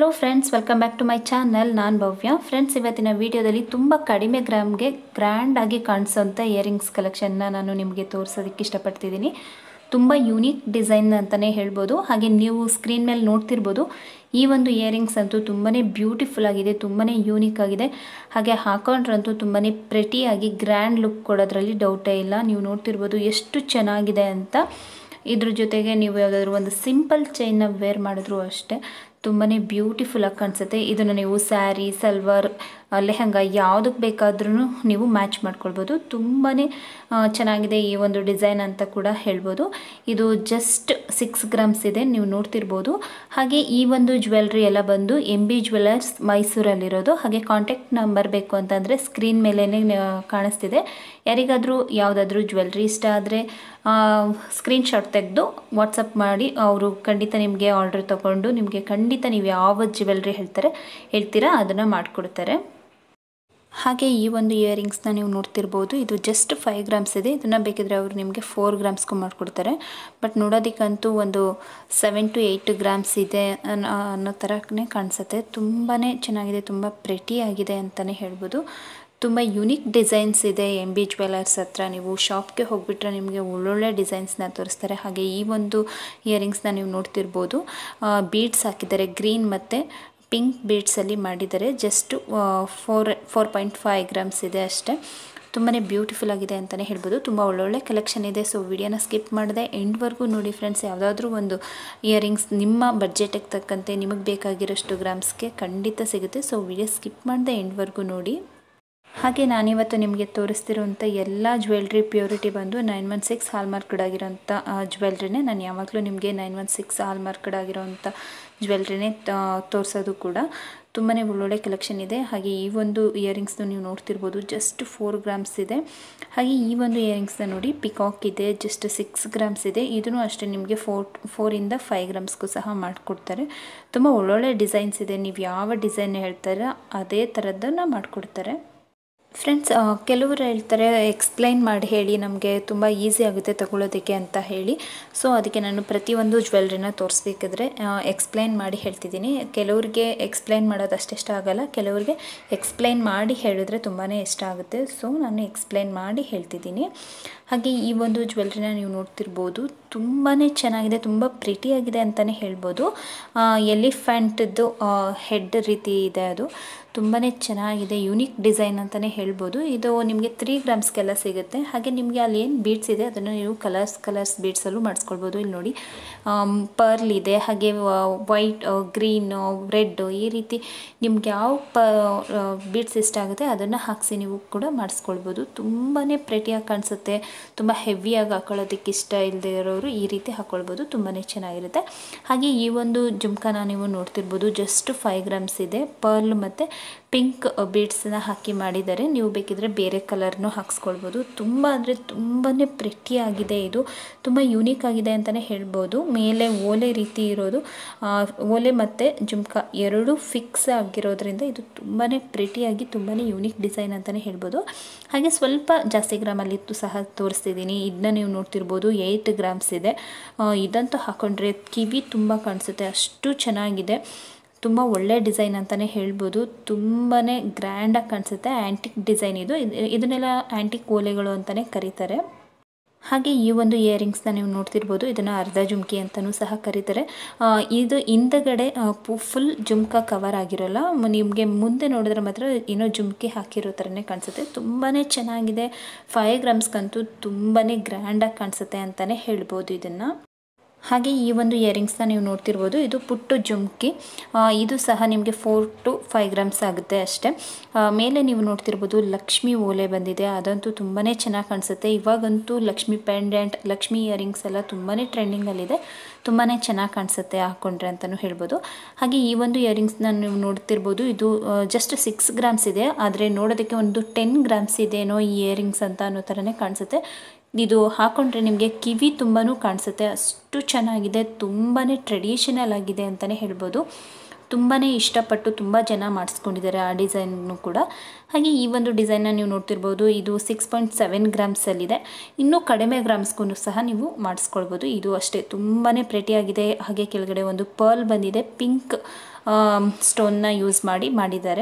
hello friends welcome back to my channel ನಾನು Bhavya friends ಇವತ್ತಿನ ವಿಡಿಯೋದಲ್ಲಿ ತುಂಬ ಕಡಿಮೆ ಗ್ರಾಮ್ಗೆ ಗ್ರ್ಯಾಂಡಾಗಿ ಕಾಣಿಸೋಂಥ ಇಯರಿಂಗ್ಸ್ ಕಲೆಕ್ಷನ್ನ ನಾನು ನಿಮಗೆ ತೋರಿಸೋದಕ್ಕೆ ಇಷ್ಟಪಡ್ತಿದ್ದೀನಿ ತುಂಬ ಯೂನಿಕ್ ಡಿಸೈನ್ ಅಂತಲೇ ಹೇಳ್ಬೋದು ಹಾಗೆ ನೀವು ಸ್ಕ್ರೀನ್ ಮೇಲೆ ನೋಡ್ತಿರ್ಬೋದು ಈ ಒಂದು ಇಯರಿಂಗ್ಸ್ ಅಂತೂ ತುಂಬಾ ಬ್ಯೂಟಿಫುಲ್ ಆಗಿದೆ ತುಂಬಾ ಯೂನಿಕ್ ಆಗಿದೆ ಹಾಗೆ ಹಾಕೊಂಡ್ರಂತೂ ತುಂಬಾ ಪ್ರೆಟಿಯಾಗಿ ಗ್ರ್ಯಾಂಡ್ ಲುಕ್ ಕೊಡೋದ್ರಲ್ಲಿ ಡೌಟೇ ಇಲ್ಲ ನೀವು ನೋಡ್ತಿರ್ಬೋದು ಎಷ್ಟು ಚೆನ್ನಾಗಿದೆ ಅಂತ ಇದ್ರ ಜೊತೆಗೆ ನೀವು ಯಾವುದಾದ್ರೂ ಒಂದು ಸಿಂಪಲ್ ಚೈನ್ನ ವೇರ್ ಮಾಡಿದ್ರು ಅಷ್ಟೇ ತುಂಬಾ ಬ್ಯೂಟಿಫುಲ್ಲಾಗಿ ಕಾಣಿಸುತ್ತೆ ಇದನ್ನು ನೀವು ಸ್ಯಾರಿ ಸಲ್ವಾರ್ ಲೆಹಂಗ ಯಾವುದಕ್ಕೆ ಬೇಕಾದ್ರೂ ನೀವು ಮ್ಯಾಚ್ ಮಾಡ್ಕೊಳ್ಬೋದು ತುಂಬಾ ಚೆನ್ನಾಗಿದೆ ಈ ಒಂದು ಡಿಸೈನ್ ಅಂತ ಕೂಡ ಹೇಳ್ಬೋದು ಇದು ಜಸ್ಟ್ ಸಿಕ್ಸ್ ಗ್ರಾಮ್ಸ್ ಇದೆ ನೀವು ನೋಡ್ತಿರ್ಬೋದು ಹಾಗೆ ಈ ಒಂದು ಜ್ಯುವೆಲ್ರಿ ಎಲ್ಲ ಬಂದು ಎಮ್ ಬಿ ಜ್ಯುವೆಲರ್ಸ್ ಮೈಸೂರಲ್ಲಿರೋದು ಹಾಗೆ ಕಾಂಟ್ಯಾಕ್ಟ್ ನಂಬರ್ ಬೇಕು ಅಂತಂದರೆ ಸ್ಕ್ರೀನ್ ಮೇಲೇ ಕಾಣಿಸ್ತಿದೆ ಯಾರಿಗಾದರೂ ಯಾವುದಾದ್ರೂ ಜ್ಯುವೆಲ್ರಿ ಇಷ್ಟ ಆದರೆ ಸ್ಕ್ರೀನ್ಶಾಟ್ ತೆಗೆದು ವಾಟ್ಸಪ್ ಮಾಡಿ ಅವರು ಖಂಡಿತ ನಿಮಗೆ ಆರ್ಡರ್ ತೊಗೊಂಡು ನಿಮಗೆ ಖಂಡಿತ ನೀವು ಯಾವ ಜ್ಯುವೆಲ್ರಿ ಹೇಳ್ತಾರೆ ಹೇಳ್ತೀರಾ ಅದನ್ನು ಮಾಡಿಕೊಡ್ತಾರೆ ಹಾಗೆ ಈ ಒಂದು ಇಯರಿಂಗ್ಸ್ನ ನೀವು ನೋಡ್ತಿರ್ಬೋದು ಇದು ಜಸ್ಟ್ ಫೈವ್ ಗ್ರಾಮ್ಸ್ ಇದೆ ಇದನ್ನು ಬೇಕಿದ್ರೆ ಅವರು ನಿಮಗೆ ಫೋರ್ ಗ್ರಾಮ್ಸ್ಗೂ ಮಾಡಿಕೊಡ್ತಾರೆ ಬಟ್ ನೋಡೋದಕ್ಕಂತೂ ಒಂದು ಸೆವೆನ್ ಟು ಏಯ್ಟ್ ಗ್ರಾಮ್ಸ್ ಇದೆ ಅನ್ನೋ ಅನ್ನೋ ಥರನೇ ಕಾಣಿಸುತ್ತೆ ತುಂಬಾ ಚೆನ್ನಾಗಿದೆ ತುಂಬ ಪ್ರೆಟಿಯಾಗಿದೆ ಅಂತಲೇ ಹೇಳ್ಬೋದು ತುಂಬ ಯುನಿಕ್ ಡಿಸೈನ್ಸ್ ಇದೆ ಎಮ್ ಬಿ ಜ್ಯುವೆಲರ್ಸ್ ಹತ್ರ ನೀವು ಶಾಪ್ಗೆ ಹೋಗಿಬಿಟ್ರೆ ನಿಮಗೆ ಒಳ್ಳೊಳ್ಳೆ ಡಿಸೈನ್ಸ್ನ ತೋರಿಸ್ತಾರೆ ಹಾಗೆ ಈ ಒಂದು ಇಯರಿಂಗ್ಸ್ನ ನೀವು ನೋಡ್ತಿರ್ಬೋದು ಬೀಡ್ಸ್ ಹಾಕಿದ್ದಾರೆ ಗ್ರೀನ್ ಮತ್ತು ಪಿಂಕ್ ಬೀಡ್ಸಲ್ಲಿ ಮಾಡಿದ್ದಾರೆ just four four point five grams ಇದೆ ಅಷ್ಟೇ ತುಂಬಾ ಬ್ಯೂಟಿಫುಲ್ ಆಗಿದೆ ಅಂತಲೇ ಹೇಳ್ಬೋದು ತುಂಬ ಒಳ್ಳೊಳ್ಳೆ ಕಲೆಕ್ಷನ್ ಇದೆ ಸೊ ವಿಡಿಯೋನ ಸ್ಕಿಪ್ ಮಾಡಿದೆ ಎಂಡ್ವರೆಗೂ ನೋಡಿ ಫ್ರೆಂಡ್ಸ್ ಯಾವುದಾದ್ರೂ ಒಂದು ಇಯರಿಂಗ್ಸ್ ನಿಮ್ಮ ಬಡ್ಜೆಟಿಗೆ ತಕ್ಕಂತೆ ನಿಮಗೆ ಬೇಕಾಗಿರೋಷ್ಟು ಗ್ರಾಮ್ಸ್ಗೆ ಖಂಡಿತ ಸಿಗುತ್ತೆ ಸೊ ವಿಡಿಯೋ ಸ್ಕಿಪ್ ಮಾಡಿದೆ ಎಂಡ್ವರೆಗೂ ನೋಡಿ ಹಾಗೆ ನಾನಿವತ್ತು ನಿಮಗೆ ತೋರಿಸ್ತಿರೋಂಥ ಎಲ್ಲ ಜ್ಯುವೆಲ್ರಿ ಪ್ಯೂರಿಟಿ ಬಂದು ನೈನ್ ಒನ್ ಸಿಕ್ಸ್ ಹಾಲ್ಮಾರ್ಕ್ಡ್ ಆಗಿರೋಂಥ ಜ್ಯುವೆಲ್ರಿನೇ ನಾನು ಯಾವಾಗಲೂ ನಿಮಗೆ ನೈನ್ ಒನ್ ಸಿಕ್ಸ್ ಹಾಲ್ಮಾರ್ಕ್ಡ್ ಆಗಿರೋಂಥ ಜ್ಯುವೆಲ್ರಿನೇ ತೋರಿಸೋದು ಕೂಡ ತುಂಬಾ ಒಳ್ಳೊಳ್ಳೆ ಕಲೆಕ್ಷನ್ ಇದೆ ಹಾಗೆ ಈ ಒಂದು ಇಯರಿಂಗ್ಸ್ನ ನೀವು ನೋಡ್ತಿರ್ಬೋದು ಜಸ್ಟ್ ಫೋರ್ ಗ್ರಾಮ್ಸ್ ಇದೆ ಹಾಗೆ ಈ ಒಂದು ಇಯರಿಂಗ್ಸ್ನ ನೋಡಿ ಪಿಕಾಕ್ ಇದೆ ಜಸ್ಟ್ ಸಿಕ್ಸ್ ಗ್ರಾಮ್ಸ್ ಇದೆ ಇದನ್ನು ಅಷ್ಟೇ ನಿಮಗೆ ಫೋರ್ ಫೋರಿಂದ ಫೈವ್ ಗ್ರಾಮ್ಸ್ಗೂ ಸಹ ಮಾಡಿಕೊಡ್ತಾರೆ ತುಂಬ ಒಳ್ಳೊಳ್ಳೆ ಡಿಸೈನ್ಸ್ ಇದೆ ನೀವು ಯಾವ ಡಿಸೈನ್ ಹೇಳ್ತಾರೋ ಅದೇ ಥರದ್ದನ್ನು ಮಾಡಿಕೊಡ್ತಾರೆ ಫ್ರೆಂಡ್ಸ್ ಕೆಲವರು ಹೇಳ್ತಾರೆ ಎಕ್ಸ್ಪ್ಲೈನ್ ಮಾಡಿ ಹೇಳಿ ನಮಗೆ ತುಂಬ ಈಸಿ ಆಗುತ್ತೆ ತಗೊಳ್ಳೋದಕ್ಕೆ ಅಂತ ಹೇಳಿ ಸೊ ಅದಕ್ಕೆ ನಾನು ಪ್ರತಿಯೊಂದು ಜ್ಯುವೆಲ್ರಿನ ತೋರಿಸ್ಬೇಕಾದ್ರೆ ಎಕ್ಸ್ಪ್ಲೈನ್ ಮಾಡಿ ಹೇಳ್ತಿದ್ದೀನಿ ಕೆಲವ್ರಿಗೆ ಎಕ್ಸ್ಪ್ಲೈನ್ ಮಾಡೋದು ಅಷ್ಟಿಷ್ಟ ಆಗಲ್ಲ ಕೆಲವ್ರಿಗೆ ಎಕ್ಸ್ಪ್ಲೈನ್ ಮಾಡಿ ಹೇಳಿದ್ರೆ ತುಂಬಾ ಇಷ್ಟ ಆಗುತ್ತೆ ಸೊ ನಾನು ಎಕ್ಸ್ಪ್ಲೈನ್ ಮಾಡಿ ಹೇಳ್ತಿದ್ದೀನಿ ಹಾಗೆ ಈ ಒಂದು ಜ್ಯುವೆಲ್ರಿನ ನೀವು ನೋಡ್ತಿರ್ಬೋದು ತುಂಬಾ ಚೆನ್ನಾಗಿದೆ ತುಂಬ ಪ್ರಿಟಿಯಾಗಿದೆ ಅಂತಲೇ ಹೇಳ್ಬೋದು ಎಲಿಫೆಂಟ್ದು ಹೆಡ್ ರೀತಿ ಇದೆ ಅದು ತುಂಬಾ ಚೆನ್ನಾಗಿದೆ ಯುನಿಕ್ ಡಿಸೈನ್ ಅಂತಲೇ ಹೇಳ್ಬೋದು ಇದು ನಿಮಗೆ ತ್ರೀ ಗ್ರಾಮ್ಸ್ಗೆಲ್ಲ ಸಿಗುತ್ತೆ ಹಾಗೆ ನಿಮಗೆ ಅಲ್ಲಿ ಏನು ಬೀಡ್ಸ್ ಇದೆ ಅದನ್ನು ನೀವು ಕಲರ್ಸ್ ಕಲರ್ಸ್ ಬೀಡ್ಸಲ್ಲೂ ಮಾಡಿಸ್ಕೊಳ್ಬೋದು ಇಲ್ಲಿ ನೋಡಿ ಪರ್ಲ್ ಇದೆ ಹಾಗೆ ವೈಟ್ ಗ್ರೀನ್ ರೆಡ್ ಈ ರೀತಿ ನಿಮ್ಗೆ ಯಾವ ಪ ಬೀಡ್ಸ್ ಇಷ್ಟ ಆಗುತ್ತೆ ಅದನ್ನು ಹಾಕಿಸಿ ನೀವು ಕೂಡ ಮಾಡಿಸ್ಕೊಳ್ಬೋದು ತುಂಬಾ ಪ್ರೆಟಿಯಾಗಿ ಕಾಣಿಸುತ್ತೆ ತುಂಬ ಹೆವಿಯಾಗಿ ಹಾಕೊಳ್ಳೋದಕ್ಕೆ ಇಷ್ಟ ಇಲ್ಲದೆ ಇರೋರು ಈ ರೀತಿ ಹಾಕ್ಕೊಳ್ಬೋದು ತುಂಬಾ ಚೆನ್ನಾಗಿರುತ್ತೆ ಹಾಗೆ ಈ ಒಂದು ಜುಮ್ಕಾನ ನೀವು ನೋಡ್ತಿರ್ಬೋದು ಜಸ್ಟ್ ಫೈವ್ ಗ್ರಾಮ್ಸ್ ಇದೆ ಪರ್ಲ್ ಮತ್ತು ಪಿಂಕ್ ಬೀಡ್ಸನ್ನ ಹಾಕಿ ಮಾಡಿದ್ದಾರೆ ನೀವು ಬೇಕಿದ್ರೆ ಬೇರೆ ಕಲರ್ನೂ ಹಾಕ್ಸ್ಕೊಳ್ಬೋದು ತುಂಬ ಅಂದರೆ ತುಂಬಾ ಪ್ರೆಟ್ಟಿಯಾಗಿದೆ ಇದು ತುಂಬ ಯೂನಿಕ್ ಆಗಿದೆ ಅಂತಲೇ ಹೇಳ್ಬೋದು ಮೇಲೆ ಓಲೆ ರೀತಿ ಇರೋದು ಓಲೆ ಮತ್ತು ಜುಮ್ಕಾ ಎರಡೂ ಫಿಕ್ಸ್ ಆಗಿರೋದ್ರಿಂದ ಇದು ತುಂಬಾ ಪ್ರೆಟಿಯಾಗಿ ತುಂಬಾ ಯೂನಿಕ್ ಡಿಸೈನ್ ಅಂತಲೇ ಹೇಳ್ಬೋದು ಹಾಗೆ ಸ್ವಲ್ಪ ಜಾಸ್ತಿ ಗ್ರಾಮಲ್ಲಿತ್ತು ಸಹ ತೋರಿಸ್ತಿದ್ದೀನಿ ಇದನ್ನ ನೀವು ನೋಡ್ತಿರ್ಬೋದು ಏಯ್ಟ್ ಗ್ರಾಮ್ಸ್ ಇದೆ ಇದಂತೂ ಹಾಕೊಂಡ್ರೆ ಕಿವಿ ತುಂಬ ಕಾಣಿಸುತ್ತೆ ಅಷ್ಟು ಚೆನ್ನಾಗಿದೆ ತುಂಬ ಒಳ್ಳೆ ಡಿಸೈನ್ ಅಂತಲೇ ಹೇಳ್ಬೋದು ತುಂಬಾ ಗ್ರ್ಯಾಂಡಾಗಿ ಕಾಣಿಸುತ್ತೆ ಆ್ಯಂಟಿಕ್ ಡಿಸೈನ್ ಇದು ಇದನ್ನೆಲ್ಲ ಆ್ಯಂಟಿಕ್ ಓಲೆಗಳು ಅಂತಲೇ ಕರೀತಾರೆ ಹಾಗೆ ಈ ಒಂದು ಇಯರಿಂಗ್ಸ್ನ ನೀವು ನೋಡ್ತಿರ್ಬೋದು ಇದನ್ನು ಅರ್ಧ ಜುಮ್ಕಿ ಅಂತಲೂ ಸಹ ಕರೀತಾರೆ ಇದು ಹಿಂದಗಡೆ ಫುಲ್ ಜುಮ್ಕಾ ಕವರ್ ಆಗಿರೋಲ್ಲ ನಿಮಗೆ ಮುಂದೆ ನೋಡಿದ್ರೆ ಮಾತ್ರ ಏನೋ ಜುಮ್ಕಿ ಹಾಕಿರೋ ಥರನೇ ಕಾಣಿಸುತ್ತೆ ತುಂಬಾ ಚೆನ್ನಾಗಿದೆ ಫೈವ್ ಗ್ರಾಮ್ಸ್ಗಂತೂ ತುಂಬಾ ಗ್ರ್ಯಾಂಡಾಗಿ ಕಾಣಿಸುತ್ತೆ ಅಂತಲೇ ಹೇಳ್ಬೋದು ಇದನ್ನು ಹಾಗೆ ಈ ಒಂದು ಇಯರಿಂಗ್ಸ್ನ ನೀವು ನೋಡ್ತಿರ್ಬೋದು ಇದು ಪುಟ್ಟು ಜುಮ್ಕಿ ಇದು ಸಹ ನಿಮಗೆ ಫೋರ್ ಟು ಫೈವ್ ಗ್ರಾಮ್ಸ್ ಆಗುತ್ತೆ ಅಷ್ಟೇ ಮೇಲೆ ನೀವು ನೋಡ್ತಿರ್ಬೋದು ಲಕ್ಷ್ಮಿ ಓಲೆ ಬಂದಿದೆ ಅದಂತೂ ತುಂಬಾ ಚೆನ್ನಾಗಿ ಕಾಣಿಸುತ್ತೆ ಇವಾಗಂತೂ ಲಕ್ಷ್ಮಿ ಪೆಂಡೆಂಟ್ ಲಕ್ಷ್ಮಿ ಇಯರಿಂಗ್ಸ್ ಎಲ್ಲ ತುಂಬಾ ಟ್ರೆಂಡಿಂಗಲ್ಲಿದೆ ತುಂಬಾ ಚೆನ್ನಾಗಿ ಕಾಣಿಸುತ್ತೆ ಹಾಕ್ಕೊಂಡ್ರೆ ಅಂತಲೂ ಹೇಳ್ಬೋದು ಹಾಗೆ ಈ ಒಂದು ಇಯರಿಂಗ್ಸ್ನ ನೀವು ನೋಡ್ತಿರ್ಬೋದು ಇದು ಜಸ್ಟ್ ಸಿಕ್ಸ್ ಗ್ರಾಮ್ಸ್ ಇದೆ ಆದರೆ ನೋಡೋದಕ್ಕೆ ಒಂದು ಟೆನ್ ಗ್ರಾಮ್ಸ್ ಇದೆನೋ ಈ ಇಯರಿಂಗ್ಸ್ ಅಂತ ಅನ್ನೋ ಥರನೇ ಕಾಣಿಸುತ್ತೆ ಇದು ಹಾಕೊಂಡ್ರೆ ನಿಮಗೆ ಕಿವಿ ತುಂಬಾ ಕಾಣಿಸುತ್ತೆ ಅಷ್ಟು ಚೆನ್ನಾಗಿದೆ ತುಂಬಾ ಟ್ರೆಡಿಷನಲ್ ಆಗಿದೆ ಅಂತಲೇ ಹೇಳ್ಬೋದು ತುಂಬಾ ಇಷ್ಟಪಟ್ಟು ತುಂಬ ಜನ ಮಾಡಿಸ್ಕೊಂಡಿದ್ದಾರೆ ಆ ಡಿಸೈನ್ನು ಕೂಡ ಹಾಗೆ ಈ ಒಂದು ಡಿಸೈನ್ನ ನೀವು ನೋಡ್ತಿರ್ಬೋದು ಇದು ಸಿಕ್ಸ್ ಪಾಯಿಂಟ್ ಸೆವೆನ್ ಗ್ರಾಮ್ಸಲ್ಲಿದೆ ಇನ್ನೂ ಕಡಿಮೆ ಗ್ರಾಮ್ಸ್ಗೂ ಸಹ ನೀವು ಮಾಡಿಸ್ಕೊಳ್ಬೋದು ಇದು ಅಷ್ಟೇ ತುಂಬಾ ಪ್ರೆಟಿಯಾಗಿದೆ ಹಾಗೆ ಕೆಳಗಡೆ ಒಂದು ಪರ್ಲ್ ಬಂದಿದೆ ಪಿಂಕ್ ಸ್ಟೋನ್ನ ಯೂಸ್ ಮಾಡಿ ಮಾಡಿದ್ದಾರೆ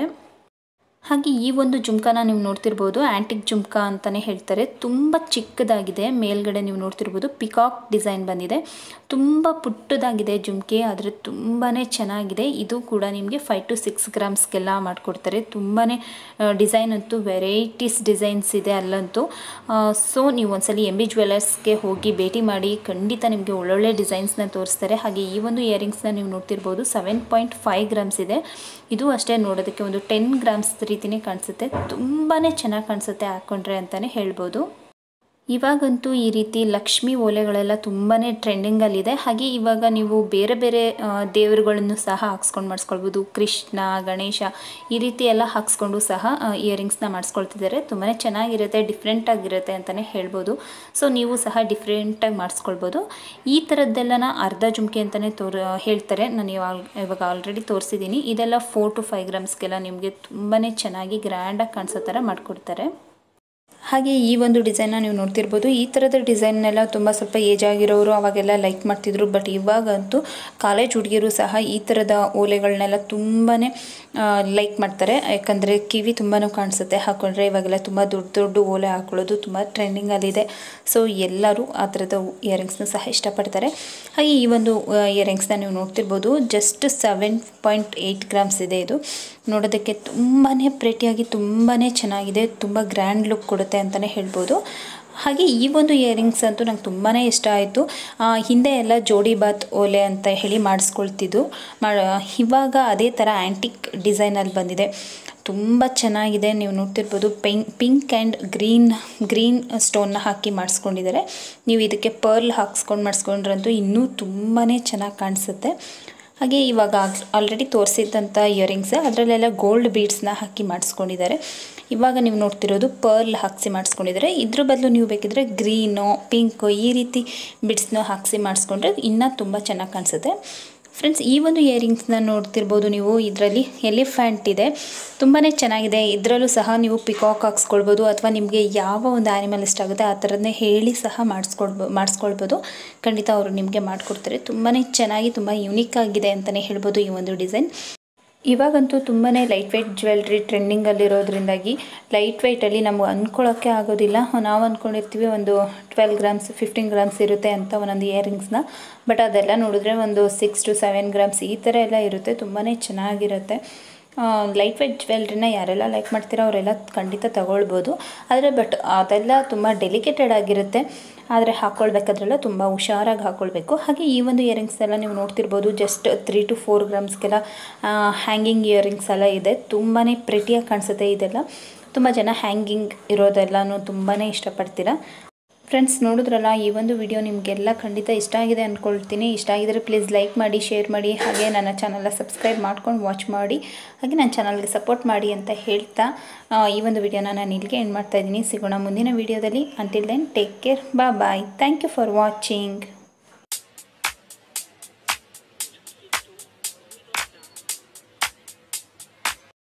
ಹಾಗೆ ಈ ಒಂದು ಜುಮ್ಕಾನ ನೀವು ನೋಡ್ತಿರ್ಬೋದು ಆ್ಯಂಟಿಕ್ ಜುಮ್ಕಾ ಅಂತಲೇ ಹೇಳ್ತಾರೆ ತುಂಬ ಚಿಕ್ಕದಾಗಿದೆ ಮೇಲ್ಗಡೆ ನೀವು ನೋಡ್ತಿರ್ಬೋದು ಪಿಕಾಕ್ ಡಿಸೈನ್ ಬಂದಿದೆ ತುಂಬ ಪುಟ್ಟದಾಗಿದೆ ಜುಮ್ಕೆ ಆದರೆ ತುಂಬಾ ಚೆನ್ನಾಗಿದೆ ಇದು ಕೂಡ ನಿಮಗೆ ಫೈವ್ ಟು ಸಿಕ್ಸ್ ಗ್ರಾಮ್ಸ್ಗೆಲ್ಲ ಮಾಡಿಕೊಡ್ತಾರೆ ತುಂಬಾ ಡಿಸೈನ್ ಅಂತೂ ವೆರೈಟೀಸ್ ಡಿಸೈನ್ಸ್ ಇದೆ ಅಲ್ಲಂತೂ ಸೊ ನೀವು ಒಂದ್ಸಲಿ ಎಮ್ ಬಿ ಜ್ಯುವೆಲರ್ಸ್ಗೆ ಹೋಗಿ ಭೇಟಿ ಮಾಡಿ ಖಂಡಿತ ನಿಮಗೆ ಒಳ್ಳೊಳ್ಳೆ ಡಿಸೈನ್ಸ್ನ ತೋರಿಸ್ತಾರೆ ಹಾಗೆ ಈ ಒಂದು ಇಯರಿಂಗ್ಸ್ನ ನೀವು ನೋಡ್ತಿರ್ಬೋದು ಸೆವೆನ್ ಪಾಯಿಂಟ್ ಫೈವ್ ಗ್ರಾಮ್ಸ್ ಇದೆ ಇದು ಅಷ್ಟೇ ನೋಡೋದಕ್ಕೆ ಒಂದು ಟೆನ್ ಗ್ರಾಮ್ಸ್ ರೀತಿಯೇ ಕಾಣಿಸುತ್ತೆ ತುಂಬಾ ಚೆನ್ನಾಗಿ ಕಾಣಿಸುತ್ತೆ ಹಾಕ್ಕೊಂಡ್ರೆ ಅಂತಲೇ ಹೇಳ್ಬೋದು ಇವಾಗಂತೂ ಈ ರೀತಿ ಲಕ್ಷ್ಮಿ ಓಲೆಗಳೆಲ್ಲ ತುಂಬಾ ಟ್ರೆಂಡಿಂಗಲ್ಲಿದೆ ಹಾಗೆ ಇವಾಗ ನೀವು ಬೇರೆ ಬೇರೆ ದೇವರುಗಳನ್ನು ಸಹ ಹಾಕ್ಸ್ಕೊಂಡು ಮಾಡಿಸ್ಕೊಳ್ಬೋದು ಕೃಷ್ಣ ಗಣೇಶ ಈ ರೀತಿ ಎಲ್ಲ ಹಾಕ್ಸ್ಕೊಂಡು ಸಹ ಇಯರಿಂಗ್ಸ್ನ ಮಾಡಿಸ್ಕೊಳ್ತಿದ್ದಾರೆ ತುಂಬಾ ಚೆನ್ನಾಗಿರುತ್ತೆ ಡಿಫ್ರೆಂಟಾಗಿರುತ್ತೆ ಅಂತಲೇ ಹೇಳ್ಬೋದು ಸೊ ನೀವು ಸಹ ಡಿಫ್ರೆಂಟಾಗಿ ಮಾಡಿಸ್ಕೊಳ್ಬೋದು ಈ ಥರದ್ದೆಲ್ಲನ ಅರ್ಧ ಜುಮ್ಕೆ ಅಂತಲೇ ತೋರ್ ಹೇಳ್ತಾರೆ ನಾನು ಇವಾಗ ಇವಾಗ ಆಲ್ರೆಡಿ ತೋರಿಸಿದ್ದೀನಿ ಇದೆಲ್ಲ ಫೋರ್ ಟು ಫೈವ್ ಗ್ರಾಮ್ಸ್ಗೆಲ್ಲ ನಿಮಗೆ ತುಂಬಾ ಚೆನ್ನಾಗಿ ಗ್ರ್ಯಾಂಡಾಗಿ ಕಾಣಿಸೋ ಥರ ಮಾಡಿಕೊಡ್ತಾರೆ ಹಾಗೆ ಈ ಒಂದು ಡಿಸೈನ್ನ ನೀವು ನೋಡ್ತಿರ್ಬೋದು ಈ ಥರದ ಡಿಸೈನ್ನೆಲ್ಲ ತುಂಬ ಸ್ವಲ್ಪ ಏಜ್ ಆಗಿರೋರು ಅವಾಗೆಲ್ಲ ಲೈಕ್ ಮಾಡ್ತಿದ್ರು ಬಟ್ ಇವಾಗಂತೂ ಕಾಲೇಜ್ ಹುಡುಗಿಯರು ಸಹ ಈ ಥರದ ಓಲೆಗಳನ್ನೆಲ್ಲ ತುಂಬಾ ಲೈಕ್ ಮಾಡ್ತಾರೆ ಯಾಕಂದರೆ ಕಿವಿ ತುಂಬಾ ಕಾಣಿಸುತ್ತೆ ಹಾಕ್ಕೊಂಡ್ರೆ ಇವಾಗೆಲ್ಲ ತುಂಬ ದೊಡ್ಡ ದೊಡ್ಡ ಓಲೆ ಹಾಕೊಳ್ಳೋದು ತುಂಬ ಟ್ರೆಂಡಿಂಗಲ್ಲಿದೆ ಸೊ ಎಲ್ಲರೂ ಆ ಥರದ ಇಯರಿಂಗ್ಸ್ನ ಸಹ ಇಷ್ಟಪಡ್ತಾರೆ ಹಾಗೆ ಈ ಒಂದು ಇಯರಿಂಗ್ಸ್ನ ನೀವು ನೋಡ್ತಿರ್ಬೋದು just seven point eight grams ಇದೆ ಇದು ನೋಡೋದಕ್ಕೆ ತುಂಬಾ ಪ್ರೇಟಿಯಾಗಿ ತುಂಬಾ ಚೆನ್ನಾಗಿದೆ ತುಂಬ ಗ್ರ್ಯಾಂಡ್ ಲುಕ್ ಕೊಡುತ್ತೆ ಅಂತಲೇ ಹೇಳ್ಬೋದು ಹಾಗೆ ಈ ಒಂದು ಇಯರಿಂಗ್ಸ್ ಅಂತೂ ನಂಗೆ ತುಂಬಾ ಇಷ್ಟ ಆಯಿತು ಹಿಂದೆ ಎಲ್ಲ ಜೋಡಿ ಬಾತ್ ಓಲೆ ಅಂತ ಹೇಳಿ ಮಾಡಿಸ್ಕೊಳ್ತಿದ್ದು ಮಾ ಇವಾಗ ಅದೇ ಥರ ಆ್ಯಂಟಿಕ್ ಡಿಸೈನಲ್ಲಿ ಬಂದಿದೆ ತುಂಬ ಚೆನ್ನಾಗಿದೆ ನೀವು ನೋಡ್ತಿರ್ಬೋದು pink pink and green green ಸ್ಟೋನ್ನ ಹಾಕಿ ಮಾಡಿಸ್ಕೊಂಡಿದ್ದಾರೆ ನೀವು ಇದಕ್ಕೆ ಪರ್ಲ್ ಹಾಕ್ಸ್ಕೊಂಡು ಮಾಡಿಸ್ಕೊಂಡ್ರಂತೂ ಇನ್ನೂ ತುಂಬಾ ಚೆನ್ನಾಗಿ ಕಾಣಿಸುತ್ತೆ ಹಾಗೆ ಇವಾಗ ಆಲ್ರೆಡಿ ತೋರಿಸಿದ್ದಂಥ ಇಯರಿಂಗ್ಸ್ ಅದರಲ್ಲೆಲ್ಲ ಗೋಲ್ಡ್ ಬೀಡ್ಸ್ನ ಹಾಕಿ ಮಾಡಿಸ್ಕೊಂಡಿದ್ದಾರೆ ಇವಾಗ ನೀವು ನೋಡ್ತಿರೋದು ಪರ್ಲ್ ಹಾಕಿಸಿ ಮಾಡಿಸ್ಕೊಂಡಿದ್ದಾರೆ ಇದ್ರ ಬದಲು ನೀವು ಬೇಕಿದ್ರೆ ಗ್ರೀನು ಪಿಂಕು ಈ ರೀತಿ ಬಿಡ್ಸ್ನ ಹಾಕಿಸಿ ಮಾಡಿಸ್ಕೊಂಡ್ರೆ ಇನ್ನೂ ತುಂಬ ಚೆನ್ನಾಗಿ ಕಾಣಿಸುತ್ತೆ ಫ್ರೆಂಡ್ಸ್ ಈ ಒಂದು ಇಯರಿಂಗ್ಸ್ನ ನೋಡ್ತಿರ್ಬೋದು ನೀವು ಇದರಲ್ಲಿ ಎಲಿಫ್ಯಾಂಟ್ ಇದೆ ತುಂಬಾ ಚೆನ್ನಾಗಿದೆ ಇದರಲ್ಲೂ ಸಹ ನೀವು ಪಿಕಾಕ್ ಹಾಕ್ಸ್ಕೊಳ್ಬೋದು ಅಥವಾ ನಿಮಗೆ ಯಾವ ಒಂದು ಆ್ಯನಿಮಲ್ ಇಷ್ಟ ಆಗುತ್ತೆ ಆ ಥರದನ್ನೇ ಹೇಳಿ ಸಹ ಮಾಡಿಸ್ಕೊಳ್ಬೋ ಮಾಡಿಸ್ಕೊಳ್ಬೋದು ಖಂಡಿತ ಅವರು ನಿಮಗೆ ಮಾಡಿಕೊಡ್ತಾರೆ ತುಂಬಾ ಚೆನ್ನಾಗಿ ತುಂಬ ಯುನೀಕ್ ಆಗಿದೆ ಅಂತಲೇ ಹೇಳ್ಬೋದು ಈ ಒಂದು ಡಿಸೈನ್ ಇವಾಗಂತೂ ತುಂಬಾ ಲೈಟ್ ವೆಯ್ಟ್ ಜ್ಯುವೆಲ್ರಿ ಟ್ರೆಂಡಿಂಗಲ್ಲಿರೋದ್ರಿಂದಾಗಿ ಲೈಟ್ ವೆಯ್ಟಲ್ಲಿ ನಮಗೆ ಅಂದ್ಕೊಳ್ಳೋಕ್ಕೆ ಆಗೋದಿಲ್ಲ ನಾವು ಅಂದ್ಕೊಂಡಿರ್ತೀವಿ ಒಂದು ಟ್ವೆಲ್ ಗ್ರಾಮ್ಸ್ ಫಿಫ್ಟೀನ್ ಗ್ರಾಮ್ಸ್ ಇರುತ್ತೆ ಅಂತ ಒಂದೊಂದು ಇಯರಿಂಗ್ಸ್ನ ಬಟ್ ಅದೆಲ್ಲ ನೋಡಿದ್ರೆ ಒಂದು ಸಿಕ್ಸ್ ಟು ಸೆವೆನ್ ಗ್ರಾಮ್ಸ್ ಈ ಥರ ಎಲ್ಲ ಇರುತ್ತೆ ತುಂಬಾ ಚೆನ್ನಾಗಿರುತ್ತೆ ಲೈಟ್ ವೆಯ್ಟ್ ಜ್ಯುವೆಲ್ರಿನ ಯಾರೆಲ್ಲ ಲೈಕ್ ಮಾಡ್ತೀರೋ ಅವರೆಲ್ಲ ಖಂಡಿತ ತಗೊಳ್ಬೋದು ಆದರೆ ಬಟ್ ಅದೆಲ್ಲ ತುಂಬ ಡೆಲಿಕೇಟೆಡ್ ಆಗಿರುತ್ತೆ ಆದರೆ ಹಾಕ್ಕೊಳ್ಬೇಕಾದ್ರೆಲ್ಲ ತುಂಬ ಹುಷಾರಾಗಿ ಹಾಕ್ಕೊಳ್ಬೇಕು ಹಾಗೆ ಈ ಒಂದು ಇಯರಿಂಗ್ಸ್ ಎಲ್ಲ ನೀವು ನೋಡ್ತಿರ್ಬೋದು ಜಸ್ಟ್ ತ್ರೀ ಟು ಫೋರ್ ಗ್ರಾಮ್ಸ್ಗೆಲ್ಲ ಹ್ಯಾಂಗಿಂಗ್ ಇಯರಿಂಗ್ಸ್ ಎಲ್ಲ ಇದೆ ತುಂಬಾ ಪ್ರೆಟಿಯಾಗಿ ಕಾಣಿಸುತ್ತೆ ಇದೆಲ್ಲ ತುಂಬ ಜನ ಹ್ಯಾಂಗಿಂಗ್ ಇರೋದೆಲ್ಲನೂ ತುಂಬಾ ಇಷ್ಟಪಡ್ತೀರಾ ಫ್ರೆಂಡ್ಸ್ ನೋಡಿದ್ರಲ್ಲ ಈ ಒಂದು ವಿಡಿಯೋ ನಿಮಗೆಲ್ಲ ಖಂಡಿತ ಇಷ್ಟ ಆಗಿದೆ ಅಂದ್ಕೊಳ್ತೀನಿ ಇಷ್ಟ ಆಗಿದರೆ ಪ್ಲೀಸ್ ಲೈಕ್ ಮಾಡಿ ಶೇರ್ ಮಾಡಿ ಹಾಗೆ ನನ್ನ ಚಾನಲ್ನ ಸಬ್ಸ್ಕ್ರೈಬ್ ಮಾಡ್ಕೊಂಡು ವಾಚ್ ಮಾಡಿ ಹಾಗೆ ನನ್ನ ಚಾನಲ್ಗೆ ಸಪೋರ್ಟ್ ಮಾಡಿ ಅಂತ ಹೇಳ್ತಾ ಈ ಒಂದು ವಿಡಿಯೋನ ನಾನು ಇಲ್ಲಿಗೆ ಎಂಡ್ ಮಾಡ್ತಾ ಇದ್ದೀನಿ ಸಿಗೋಣ ಮುಂದಿನ ವಿಡಿಯೋದಲ್ಲಿ ಅಂಟಿಲ್ ದೆನ್ ಟೇಕ್ ಕೇರ್ ಬಾ bye thank you for watching